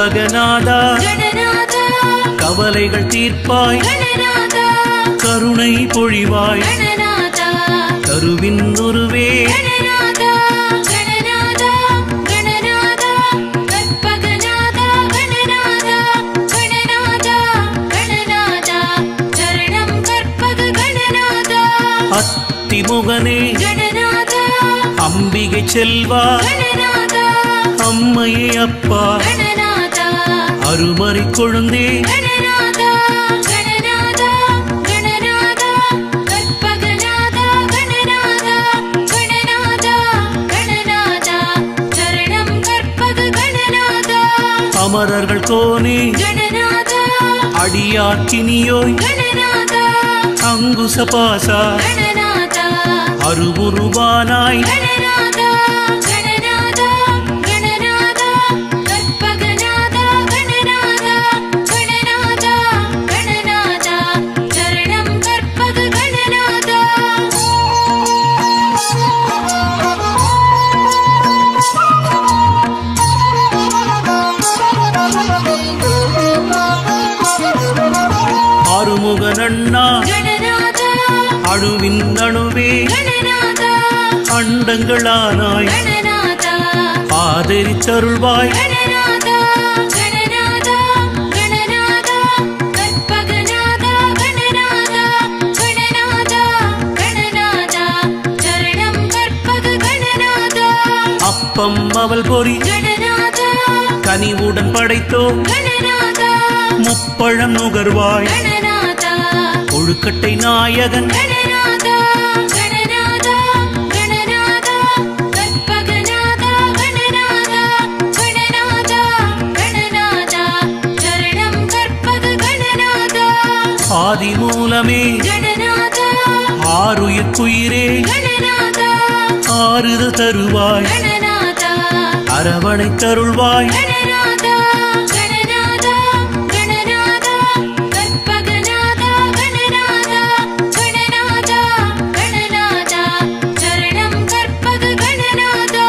கற்பகநாதா கணநாதா கவலைகள் தீர்ப்பாய் கணநாதா கருணை பொழிவாய் கணநாதா கருவின் உருவே கணநாதா கணநாதா கணநாதா கற்பகநாதா கணநாதா கணநாதா கணநாதா சரணம் கற்பக கணநாதா அத்திமுகனே கணநாதா அம்பிகை செல்வா கணநாதா அம்மையே அப்பா கணநாதா அருமறை கொழுந்தே கணநாதா கணநாதா கணநாதா கற்பகநாதா கணநாதா கணநாதா கணநாதா சரணம் கற்பக கணநாதா அமரர்கள் கோனே கணநாதா அடியாக்கினியோய் கணநாதா அங்குச பாசா கணநாதா அருவுருவானாய் கணநாதா கணநாதா கணநாதா கற்பகநாதா கணநாதா கணநாதா கணநாதா சரணம் கற்பக கணநாதா ஆறுமுக நன்னா கணநாதா அணுவின் அணுவே கணநாதா அண்டங்களானாய் கணநாதா ஆதரித்தருள்வாய் கணநாதா கணநாதா கணநாதா கற்பகநாதா கணநாதா கணநாதா கணநாதா சரணம் கற்பக கணநாதா அப்பம் அவள் பொறி கணநாதா கனிவுடன் படைத்தோம் கணநாதா முப்பழம் நுகர்வாய் கணநாதா கொழுக்கட்டை நாயகன் கணநாதா கணநாதா கணநாதா கற்பகநாதா கணநாதா கணநாதா கணநாதா சரணம் கற்பக கணநாதா ஆதி மூலமே கணநாதா ஆறுயிர்க்குயிரே கணநாதா ஆறுது தருவாய் கணநாதா அரவணை தருள்வாய் கணநாதா கணநாதா கணநாதா கற்பகநாதா கணநாதா கணநாதா கணநாதா சரணம் கற்பக கணநாதா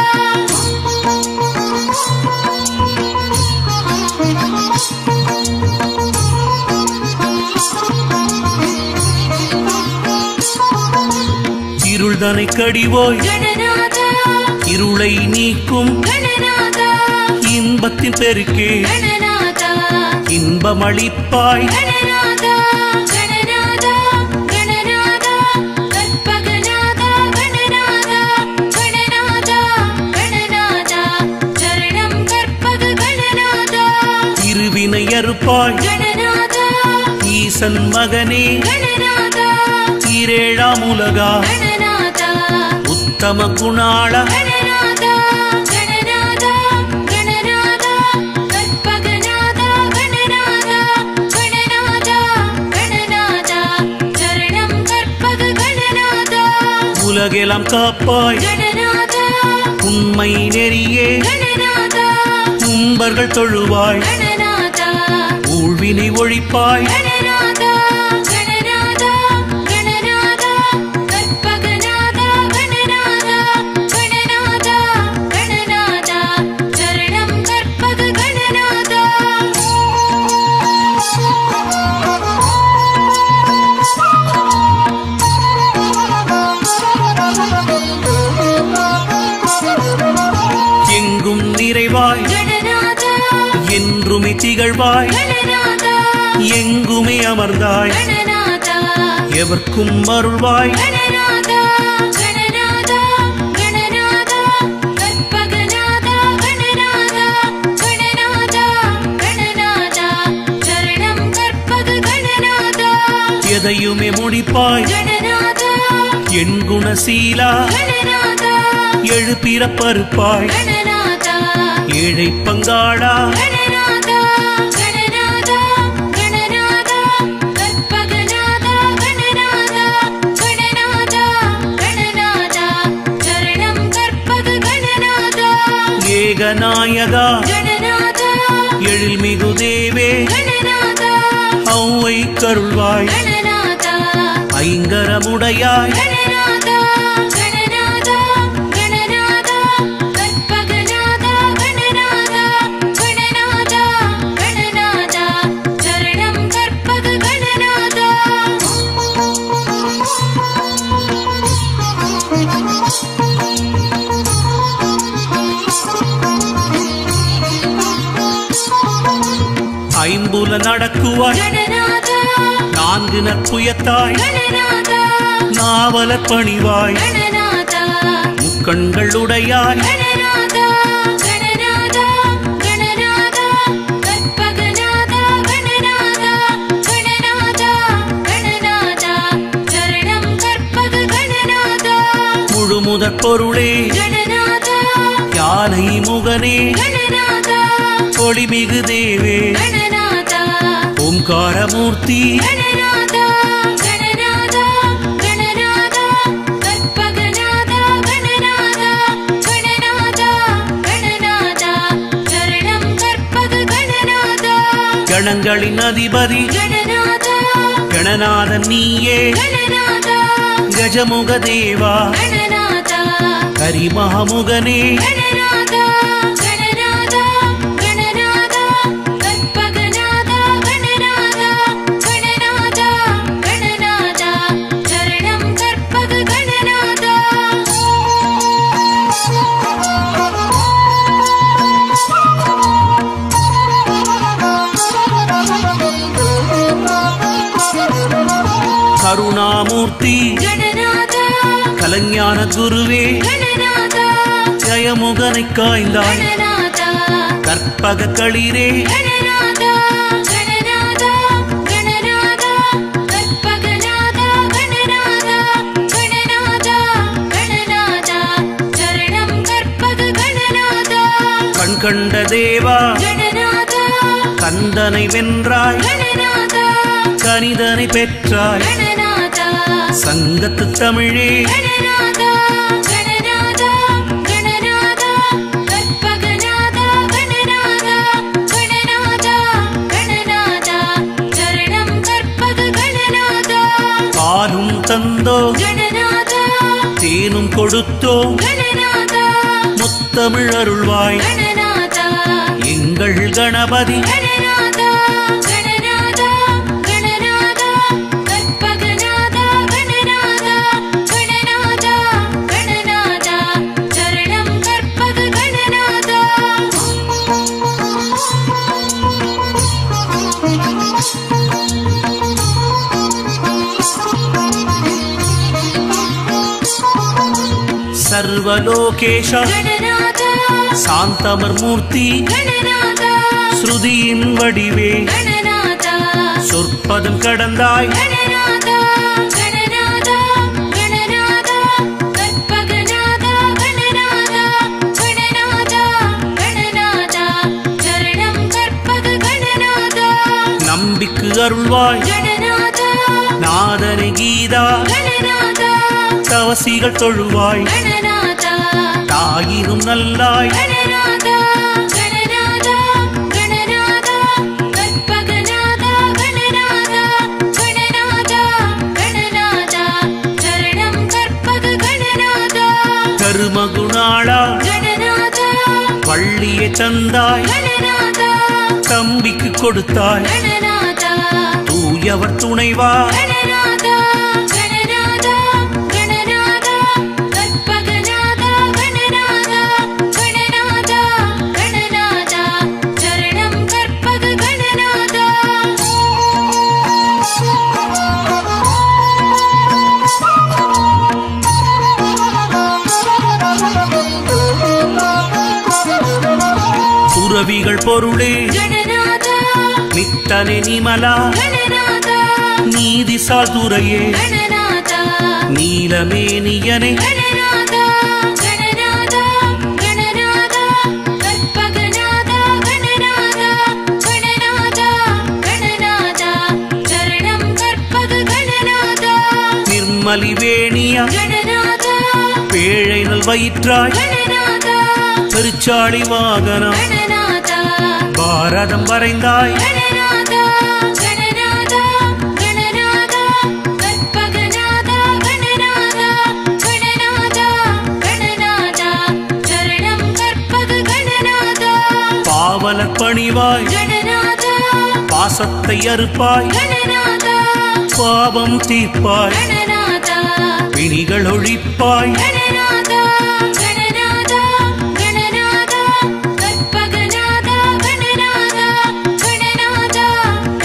இருள்தனை கடிவோய் கணநாதா இருளை நீக்கும் கணநாதா இன்பத்தின் பெருக்கே கணநாதா இன்பமளிப்பாய் கணநாதா கணநாதா கணநாதா கற்பகநாதா கணநாதா கணநாதா கணநாதா சரணம் கற்பக கணநாதா இருவினை அறுப்பாய் கணநாதா ஈசன் மகனே கணநாதா ஈரேழாம் உலகா கணநாதா உத்தம குணாள கணநாதா கணநாதா கணநாதா கற்பகநாதா கணநாதா கணநாதா கணநாதா சரணம் கற்பக கணநாதா உலகெல்லாம் காப்பாய் கணநாதா உண்மை நெறியே கணநாதா கும்பர்கள் தொழுவாய் கணநாதா ஊழ்வினை ஒழிப்பாய் கணநாதா கணநாதா கணநாதா கற்பகநாதா கணநாதா கணநாதா கணநாதா சரணம் கற்பக கணநாதா எங்கும் நிறைவாய் கணநாதா என்றுமே திகழ்வாய் கணநாதா எங்குமே அமர்ந்தாய் கணநாதா எவர்க்கும் அருள்வாய் கணநாதா கணநாதா கணநாதா கற்பகநாதா கணநாதா கணநாதா கணநாதா சரணம் கற்பக கணநாதா எதையுமே முடிப்பாய் கணநாதா என் குணசீலா கணநாதா எழுப்பிறப்பறுப்பாய் கணநாதா ஏழை பங்காளா கணநாதா கணநாதா கணநாதா கற்பகநாதா கணநாதா கணநாதா கணநாதா சரணம் கற்பக கணநாதா ஏகநாயகா கணநாதா எழில்மிகு தேவே கணநாதா ஔவை கருள்வாய் கணநாதா ஐங்கரமுடையாய் கணநாதா கணநாதா கணநாதா கற்பகநாதா கணநாதா கணநாதா நடக்குவாய் கணநாதா நான்கு நற்புயத்தாய் கணநாதா நாவலர் பணிவாய் கணநாதா முக்கண்கள் உடையாய் கணநாதா கணநாதா கணநாதா கற்பகநாதா கணநாதா கணநாதா கணநாதா சரணம் கற்பக கணநாதா முழுமுதற் பொருளே கணநாதா யானை முகனே கணநாதா ஒளிமிகு தேவே கணநாதா ஓம்காரமூர்த்தி கணநாதா கணநாதா கணநாதா கற்பகநாதா கணநாதா கணநாதா கணநாதா சரணம் கற்பக கணநாதா கணங்களின் அதிபதி கணநாதா கணநாதன் நீயே கணநாதா கஜமுக தேவா கணநாதா கரிமகமுகனே கணநாதா கணநாதா கணநாதா கற்பகநாதா கணநாதா கணநாதா கணநாதா சரணம் கற்பக கணநாதா கருணாமூர்த்தி கணநாதா கலஞான குருவே கணநாதா ஜயமுகனை காய்ந்தாய் கணநாதா கற்பக களிரே கணநாதா கணநாதா கணநாதா கற்பகநாதா கணநாதா கணநாதா கணநாதா சரணம் கற்பக கணநாதா கண் கண்ட தேவா கணநாதா கந்தனை வென்றாய் கணநாதா கனிதனை பெற்றாய் கணநாதா சங்கத்து தமிழே கணநாதா கணநாதா கணநாதா கற்பகநாதா கணநாதா கணநாதா கணநாதா சரணம் கற்பக கணநாதா பாலும் தந்தோ கணநாதா தேனும் கொடுத்தோ கணநாதா முத்தமிழ் அருள்வாய் கணநாதா எங்கள் கணபதி கணநாதா கணநாதா கணநாதா கற்பகநாதா கணநாதா கணநாதா கணநாதா சரணம் கற்பக கணநாதா சர்வலோகேஷ கணநாதா சாந்தமர் மூர்த்தி கணநாதா ஸ்ருதியின் வடிவே கணநாதா சொற்பதம் கடந்தாய் கணநாதா கணநாதா கணநாதா கற்பகநாதா கணநாதா கணநாதா கணநாதா சரணம் கற்பக கணநாதா நம்பிக்கு அருள்வாய் கணநாதா நாதனை கீதா கணநாதா தவசிகள் தொழுவாய் கணநாதா தாயினும் நல்லாய் கணநாதா கணநாதா கணநாதா கற்பகநாதா கணநாதா கணநாதா கணநாதா சரணம் கற்பக கணநாதா கருமகுணாளா கணநாதா வள்ளியை தந்தாய் கணநாதா தம்பிக்கு கொடுத்தாய் கணநாதா தூயவர் துணைவா கணநாதா கணநாதா கணநாதா கற்பகநாதா கணநாதா கணநாதா கணநாதா சரணம் கற்பக கணநாதா துறவிகள் பொருளே கணநாதா நித்தனை நிமலா கணநாதா நீதிசால் துறையே கணநாதா நீலமேனியனை கணநாதா கணநாதா கணநாதா கற்பகநாதா கணநாதா கணநாதா கணநாதா சரணம் கற்பக கணநாதா நிர்மலி வேணியா கணநாதா பேழை நல் வயிற்றாய் கணநாதா பெருச்சாளி வாகனம் கணநாதா பாரதம் வரைந்தாய் கணநாதா கணநாதா கணநாதா கற்பகநாதா கணநாதா கணநாதா கணநாதா சரணம் கற்பக கணநாதா பாவலர் பணிவாய் கணநாதா பாசத்தை அறுப்பாய் கணநாதா பாவம் தீர்ப்பாய் கணநாதா பிணிகள் ஒழிப்பாய் கணநாதா கணநாதா கணநாதா கற்பகநாதா கணநாதா கணநாதா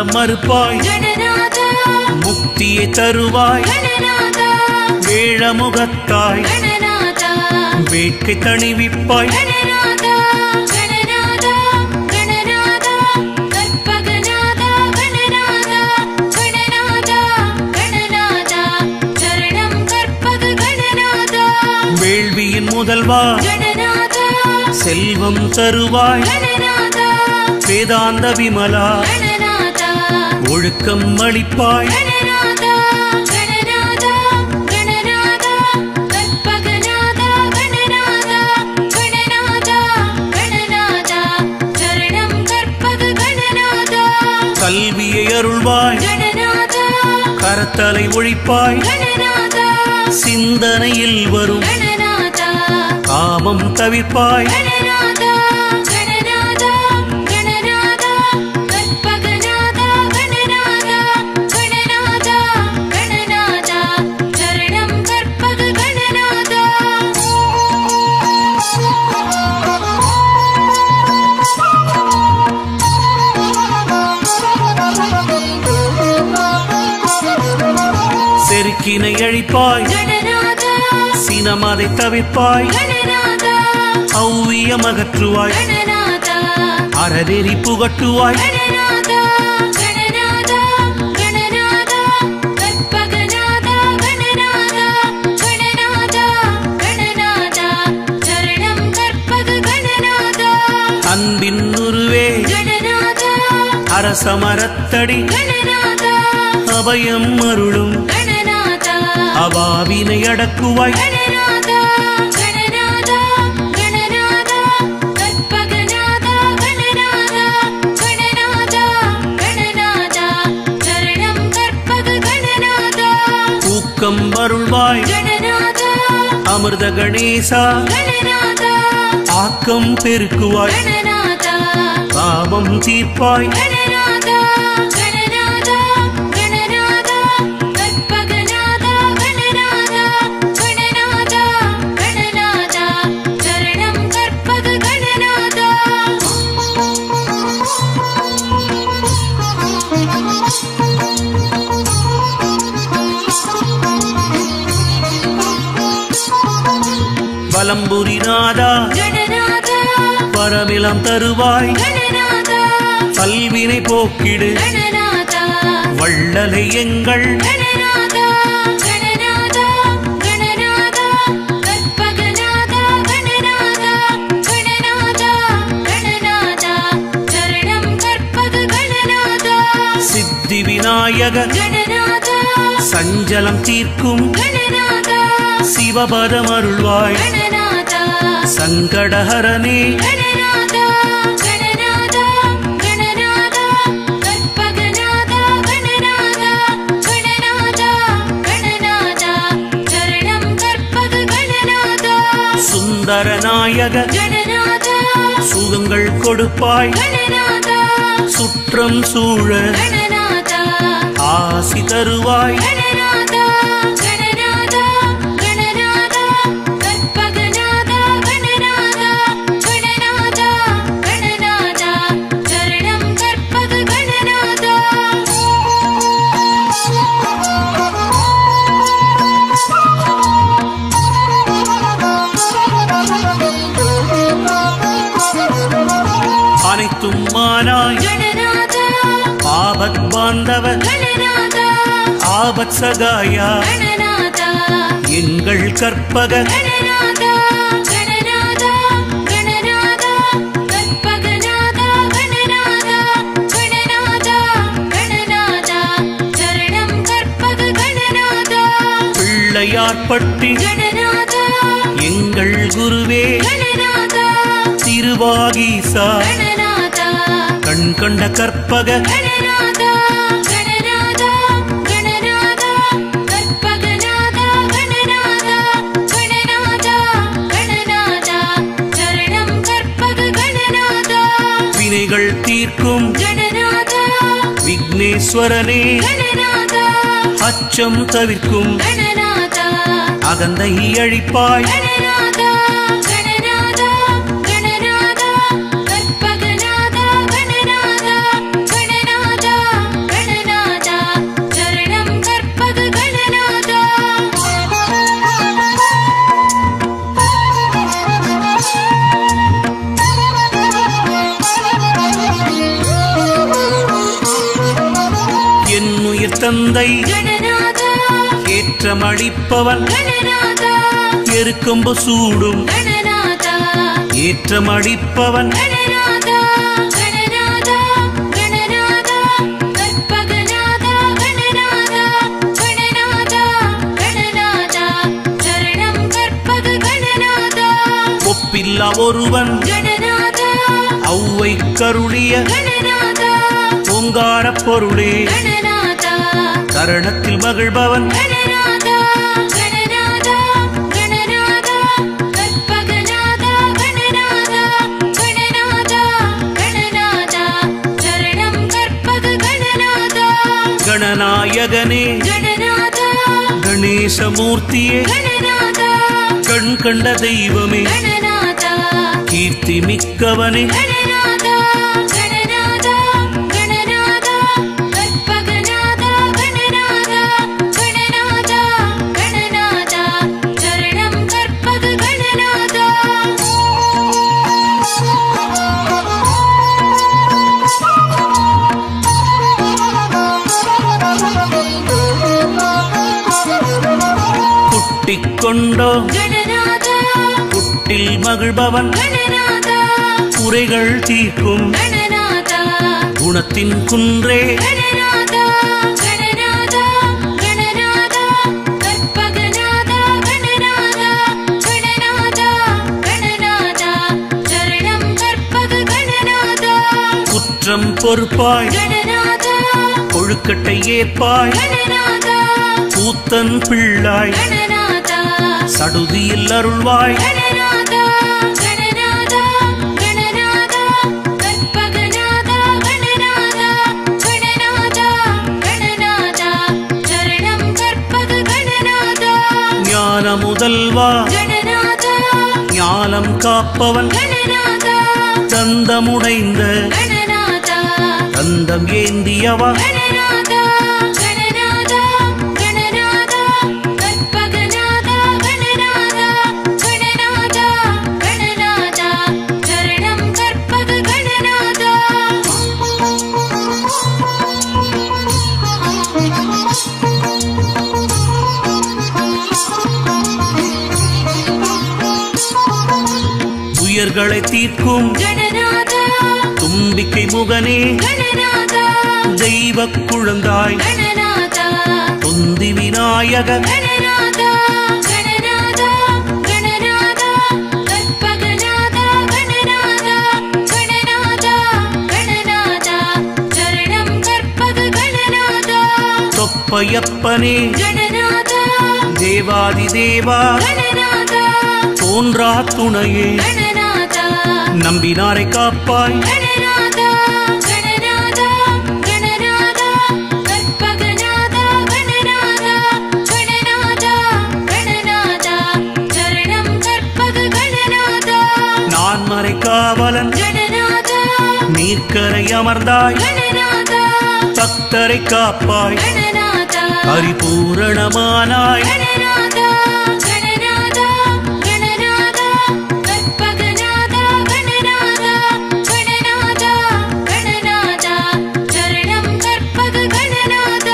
மலம் மறுப்பாய் கணநாதா முக்தியை தருவாய் கணநாதா வேழமுகத்தாய் கணநாதா வேட்கை தணிவிப்பாய் கணநாதா கணநாதா கணநாதா கற்பகநாதா கணநாதா கணநாதா கணநாதா சரணம் கற்பக கணநாதா வேள்வியின் முதல்வா கணநாதா செல்வம் தருவாய் கணநாதா வேதாந்த விமலா கணநாதா ஒழுக்கம் அளிப்பாய் கணநாதா கணநாதா கணநாதா கற்பகநாதா கணநாதா கணநாதா கணநாதா சரணம் கற்பக கணநாதா கல்வியை அருள்வாய் கணநாதா கரத்தலை ஒழிப்பாய் கணநாதா சிந்தனையில் வரும் கணநாதா காமம் தவிர்ப்பாய் கணநாதா கணநாதா கணநாதா கற்பகநாதா கணநாதா கணநாதா கணநாதா சரணம் கற்பக கணநாதா செருக்கினை அழிப்பாய் கணநாதா சினமதை தவிர்ப்பாய் கணநாதா ஔவியம் அகற்றுவாய் கணநாதா அறநெறி புகட்டுவாய் கணநாதா கணநாதா கணநாதா கற்பகநாதா கணநாதா கணநாதா கணநாதா சரணம் கற்பக கணநாதா அன்பின் உருவே கணநாதா அரசமரத்தடி கணநாதா அபயம் அருளும் கணநாதா அவாவினை அடக்குவாய் கணநாதா கணநாதா கணநாதா கற்பகநாதா கணநாதா கணநாதா கணநாதா சரணம் கற்பக கணநாதா ஊக்கம் அருள்வாய் கணநாதா அமிர்த கணேசா கணநாதா ஆக்கம் பெருக்குவாய் கணநாதா காமம் தீர்ப்பாய் கணநாதா கணநாதா கணநாதா கற்பகநாதா கணநாதா கணநாதா கணநாதா சரணம் கற்பக கணநாதா வலம்புரிநாதா கணநாதா பரமிலம் தருவாய் கணநாதா பல்வினை போக்கிடு கணநாதா வள்ளலை எங்கள் கணநாதா கணநாதா கணநாதா கற்பகநாதா கணநாதா கணநாதா கணநாதா சரணம் கற்பக கணநாதா சித்தி விநாயக கணநாதா சஞ்சலம் தீர்க்கும் கணநாதா சிவபதம் அருள்வாய் கணநாதா சங்கடஹரனே கணநாதா கணநாதா கணநாதா கற்பகநாதா கணநாதா கணநாதா கணநாதா சரணம் கற்பக கணநாதா சுந்தரநாயக கணநாதா சுகங்கள் கொடுப்பாய் கணநாதா சுற்றம் சூழ கணநாதா ஆசி தருவாய் கணநாதா கணநாதா கணநாதா கற்பகநாதா கணநாதா கணநாதா கணநாதா சரணம் கற்பக கணநாதா அனைத்தும் மானாய் கணநாதா ஆபத் பாந்தவ கணநாதா ஆபத் சகாயா கணநாதா எங்கள் கற்பக கணநாதா கணநாதா கணநாதா கற்பகநாதா கணநாதா கணநாதா கணநாதா சரணம் கற்பக கணநாதா பிள்ளையார்பட்டி கணநாதா எங்கள் குருவே கணநாதா திருவாகீசா கணநாதா கண் கண்ட கற்பக கணநாதா கணநாதா கணநாதா கற்பகநாதா கணநாதா கணநாதா கணநாதா சரணம் கற்பக கணநாதா வினைகள் தீர்க்கும் கணநாதா விக்னேஸ்வரனே கணநாதா அச்சம் தவிர்க்கும் கணநாதா அகந்தை அழிப்பாய் கணநாதா கணநாதா கணநாதா கற்பகநாதா கணநாதா கணநாதா தந்தை கணநாதா ஏற்றமளிப்பவன் கணநாதா எருக்கொம்பு சூடும் கணநாதா ஏற்றமளிப்பவன் கணநாதா கணநாதா கணநாதா கற்பகநாதா கணநாதா கணநாதா கணநாதா சரணம் கற்பக கணநாதா ஒப்பில்லா ஒருவன் கணநாதா ஔவை கருளிய கணநாதா ஓங்கார பொருளே கணநாதா கரணத்தில் மகிழ்பவன் கணநாதா கணநாதா கணநாதா கற்பகநாதா கணநாதா கணநாதா கணநாதா சரணம் கற்பக கணநாதா கணநாயகனே கணநாதா கணேசமூர்த்தியே கணநாதா கண் கண்ட தெய்வமே கணநாதா கீர்த்தி மிக்கவனே கணநாதா கணநாதா கணநாதா கற்பகநாதா கணநாதா கணநாதா கணநாதா சரணம் கற்பக கணநாதா குட்டிக் கொண்டோ கணநாதா குட்டில் மகிழ்பவன் கணநாதா குறைகள் தீர்க்கும் கணநாதா குணத்தின் குன்றே கணநாதா கணநாதா கணநாதா கற்பகநாதா கணநாதா கணநாதா கணநாதா சரணம் கற்பக கணநாதா குற்றம் பொறுப்பாய் கணநாதா கொழுக்கட்டை ஏற்பாய் கணநாதா கூத்தன் பிள்ளாய் கணநாதா சடுதியில் அருள்வாய் கணநாதா கணநாதா கணநாதா கற்பகநாதா கணநாதா கணநாதா கணநாதா சரணம் கற்பக கணநாதா ஞான முதல்வா கணநாதா ஞானம் காப்பவன் கணநாதா தந்தமுடைந்த கணநாதா தந்தம் ஏந்தியவா கணநாதா கணநாதா கணநாதா கற்பகநாதா கணநாதா கணநாதா கணநாதா சரணம் கற்பக கணநாதா துயர்களை தீர்க்கும் கணநாதா தும்பிக்கை முகனே கணநாதா தெய்வ குழந்தாய் கணநாதா தொந்தி விநாயக கணநாதா கணநாதா கணநாதா கற்பகநாதா கணநாதா கணநாதா கணநாதா சரணம் கற்பக கணநாதா தொப்பையப்பனே கணநாதா தேவாதி தேவா கணநாதா தோன்றா துணையே கணநாதா நம்பினாரை காப்பாய் கணநாதா கணநாதா கணநாதா கற்பகநாதா கணநாதா கணநாதா கணநாதா சரணம் கற்பக கணநாதா நான் மறை காவலன் கணநாதா நீர்க்கரை அமர்ந்தாய் கணநாதா பக்தரை காப்பாய் கணநாதா பரிபூரணமானாய் கணநாதா கணநாதா கணநாதா கற்பகநாதா கணநாதா கணநாதா கணநாதா சரணம் கற்பக கணநாதா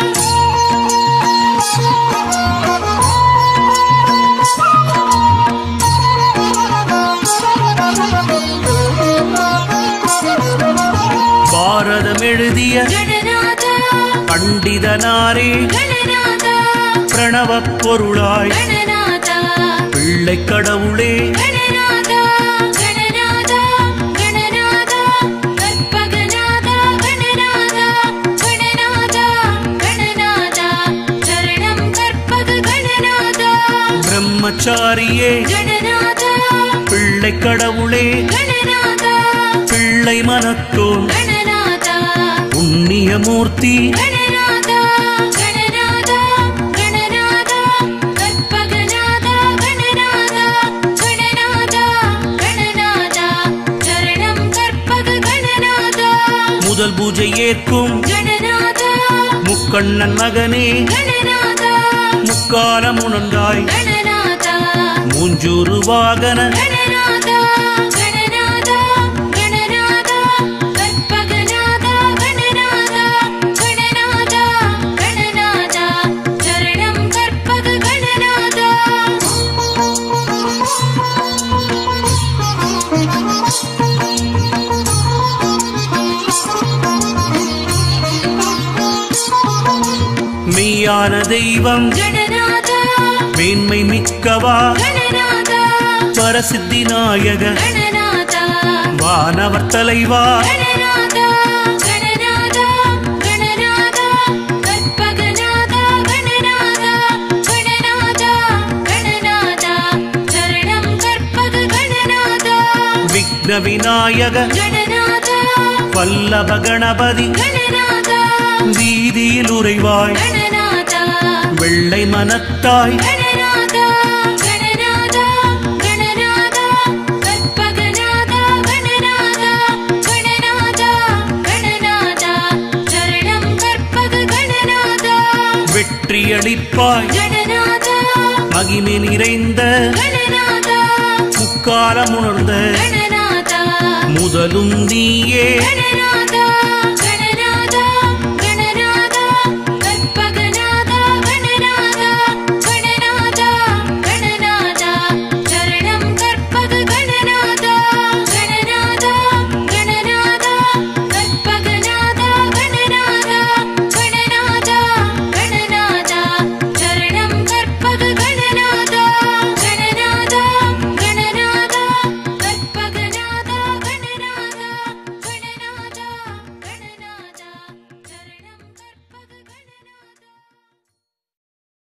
பாரதம் எழுதிய கணநாதா பண்டிதனாரே கணநாதா பிரணவ பொருளாய் கணநாதா பிள்ளை கடவுளே கணநாதா கணநாதா கணநாதா கற்பகநாதா கணநாதா கணநாதா கணநாதா சரணம் கற்பக கணநாதா பிரம்மச்சாரியே கணநாதா பிள்ளை கடவுளே கணநாதா பிள்ளை மனத்தோன் கணநாதா புண்ணியமூர்த்தி கணநாதா கணநாதா கணநாதா கற்பகநாதா கணநாதா கணநாதா கணநாதா சரணம் கற்பக கணநாதா முதல் பூஜை ஏற்கும் கணநாதா முக்கண்ணன் மகனே கணநாதா முக்காலம் உணர்ந்தாய் கணநாதா மூஞ்சூறு வாகன கணநாதா கணநாதா கணநாதா கற்பகநாதா கணநாதா கணநாதா மெய்யான தெய்வம் கணநாதா மேன்மை மிக்கவா கணநாதா பரசித்தி நாயக கணநாதா வானவர் தலைவா கணநாதா கணநாதா கணநாதா கற்பகநாதா கணநாதா கணநாதா கணநாதா சரணம் கற்பக கணநாதா விக்ன விநாயக கணநாதா பல்லப கணபதி கணநாதா வீதியில் உறைவாய் கணநாதா வெள்ளை மனத்தாய் கணநாதா கணநாதா கணநாதா கற்பகநாதா கணநாதா கணநாதா கணநாதா சரணம் கற்பக கணநாதா வெற்றியளிப்பாய் கணநாதா மகிமை நிறைந்த கணநாதா முக்காலம் உணர்ந்த கணநாதா முதலும் நீயே கணநாதா